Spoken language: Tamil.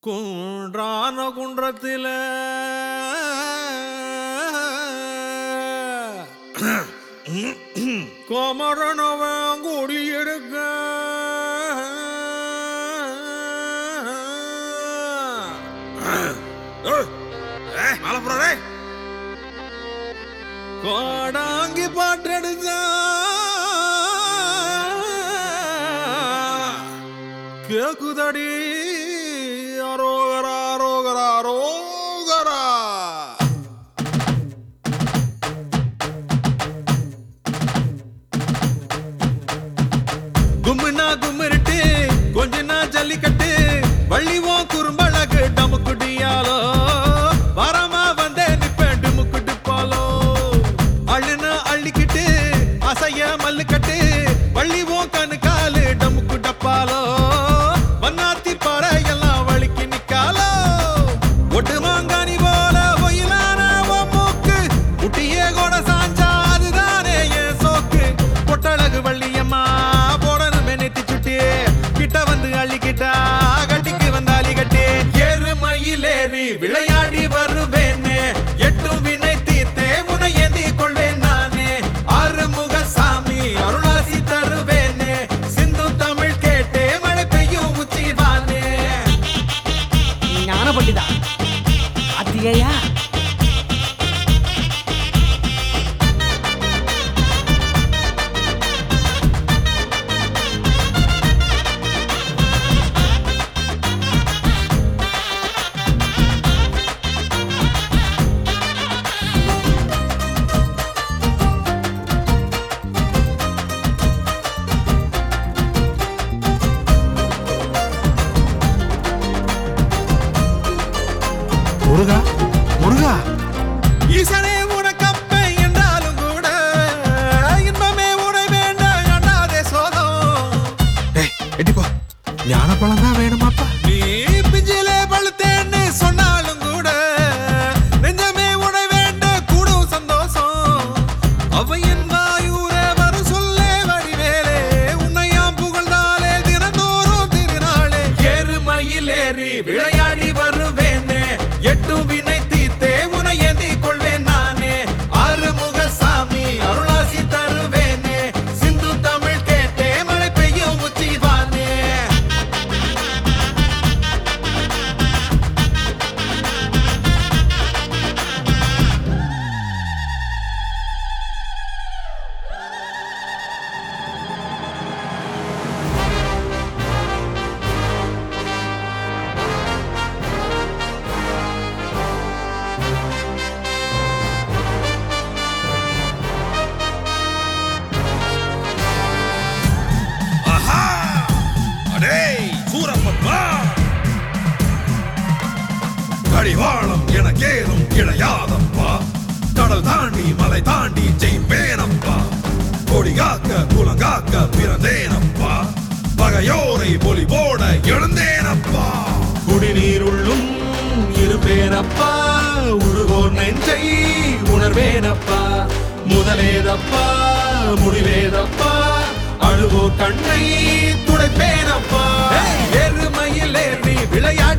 குன்றான குன்றத்தில கோமரனவன் குடியிருக்க கோடாங்கி பாட்டெடுத்தா கேக்குதடி அரோகரா அரோகரா அரோகரா கும்முனா கும்மிருட்டு கொஞ்ச நாள் ஜல்லிக்கட்டு வள்ளிவோம் குறும்பழகு டமுக்குடியாலோ வரமா வந்தே நிப்பேன் டுமுக்குட்டு பாலோ அள்ளுனா அள்ளிக்கிட்டு அசைய மல்லுக்கட்டு வள்ளிவோம் கண்ணு காலு டமுக்கு டப்பாலோ வண்ணாத்தி பாறை எல்லாம் வலிக்கு நிக்காலோ ஒட்டு மாங்கானி போல ஒயிலான உன் மூக்கு முட்டியே கூட சாஞ்சா அதுதானே என் சோக்கு பொட்டழகு வள்ளியம்மா போடணுமே நெத்தி சுட்டி கிட்ட வந்து அள்ளிக்கிட்டா கட்டிக்கு வந்தாலி கட்டி எருமையிலேறி விளையாடி வருவேனே எட்டும் வினை தீர்த்தே முனை ஏந்தி கொள்வேன் நானே ஆறுமுக சாமி அருளாசி தருவேனே சிந்து தமிழ் கேட்டே மழை பெய்யும் உச்சி வானே ஞான பண்டிதா அத்தியா முருகா முருகா ஈசனே உனக்கப்ப என்றாலும் கூட இன்பமே உனை வேண்டாம் அண்ணாதே சோதம் ஏய் எட்டிப்போ ஞானப்பழம் தான் வேணுமாப்பா நீ பிஞ்சிலே பழுத்தேன்னு சொன்னாலும் கூட நெஞ்சமே உனை வேண்ட கூடும் சந்தோஷம் அவையின் வாயூர வரும் சொல்லே வடிவேலே உன்னையாம் புகழ்ந்தாலே தினந்தோறும் திருநாளே எருமையிலேறி விளையாடி வருவேனே எட்டும் வினை தீர்த்தே உனை ஏந்தி கொள்வேன் நானே ஆறுமுக சாமி அருளாசி தருவேனே சிந்து தமிழ் கேட்டே மழை பெய்யும் உச்சி வானே அடேய் சூரப்பப்பா கடிவாளம் எனக்கேதும் கிடையாதப்பா கடல் தாண்டி மலை தாண்டி ஜெயிப்பேனப்பா கொடி காக்க குலங்காக்க பிறந்தேனப்பா பகையோரை பொலி போட எழுந்தேனப்பா குடிநீர் உள்ளும் இருப்பேனப்பா உருகோர் நெஞ்சை உணர்வேனப்பா முதலேதப்பா முடிவேதப்பா அழுவோ கண்ணை துடைப்பேனப்பா எருமையில் ஏறி விளையாடி